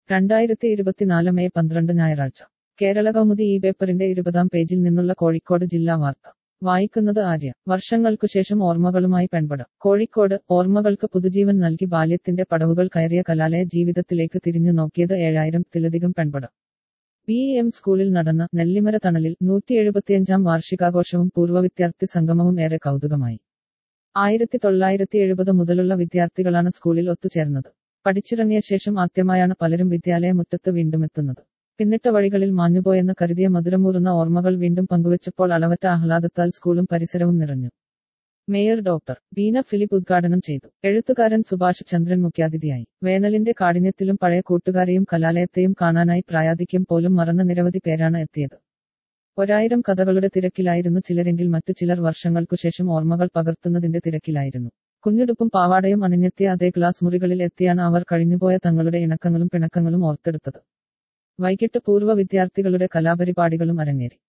രണ്ടായിരത്തി ഇരുപത്തിനാല് മെയ് പന്ത്രണ്ട് ഞായറാഴ്ച കേരള കൗമുദി ഈ പേപ്പറിന്റെ ഇരുപതാം പേജിൽ നിന്നുള്ള കോഴിക്കോട് ജില്ലാ വാർത്ത വായിക്കുന്നത് ആര്യ വർഷങ്ങൾക്കു ശേഷം ഓർമ്മകളുമായി പെൺപട കോഴിക്കോട് ഓർമ്മകൾക്ക് പുതുജീവൻ നൽകി ബാല്യത്തിന്റെ പടവുകൾ കയറിയ കലാലയ ജീവിതത്തിലേക്ക് തിരിഞ്ഞു നോക്കിയത് ഏഴായിരത്തിലധികം പെൺപട ബി എം സ്കൂളിൽ നടന്ന നെല്ലിമര തണലിൽ നൂറ്റി എഴുപത്തിയഞ്ചാം വാർഷികാഘോഷവും പൂർവ്വ വിദ്യാർത്ഥി സംഗമവും ഏറെ കൗതുകമായി ആയിരത്തി തൊള്ളായിരത്തി എഴുപത് മുതലുള്ള വിദ്യാർത്ഥികളാണ് സ്കൂളിൽ ഒത്തുചേർന്നത് പഠിച്ചിറങ്ങിയ ശേഷം ആദ്യമായാണ് പലരും വിദ്യാലയ മുറ്റത്ത് വീണ്ടും എത്തുന്നത് പിന്നിട്ട വഴികളിൽ മാഞ്ഞുപോയെന്ന് കരുതിയ മധുരമൂറുന്ന ഓർമ്മകൾ വീണ്ടും പങ്കുവച്ചപ്പോൾ അളവറ്റ ആഹ്ലാദത്താൽ സ്കൂളും പരിസരവും നിറഞ്ഞു മേയർ ഡോക്ടർ ബീന ഫിലിപ്പ് ഉദ്ഘാടനം ചെയ്തു എഴുത്തുകാരൻ സുഭാഷ് ചന്ദ്രൻ മുഖ്യാതിഥിയായി വേനലിന്റെ കാഠിന്യത്തിലും പഴയ കൂട്ടുകാരെയും കലാലയത്തെയും കാണാനായി പ്രായാധിക്യം പോലും മറന്ന നിരവധി പേരാണ് എത്തിയത് ഒരായിരം കഥകളുടെ തിരക്കിലായിരുന്നു ചിലരെങ്കിൽ മറ്റു ചിലർ വർഷങ്ങൾക്കു ശേഷം ഓർമ്മകൾ പകർത്തുന്നതിന്റെ തിരക്കിലായിരുന്നു കുഞ്ഞുടുപ്പും പാവാടയും അണിഞ്ഞെത്തിയ അതേ ക്ലാസ് മുറികളിൽ എത്തിയാണ് അവർ കഴിഞ്ഞുപോയ തങ്ങളുടെ ഇണക്കങ്ങളും പിണക്കങ്ങളും ഓർത്തെടുത്തത് വൈകിട്ട് പൂർവ്വ വിദ്യാർത്ഥികളുടെ കലാപരിപാടികളും അരങ്ങേറി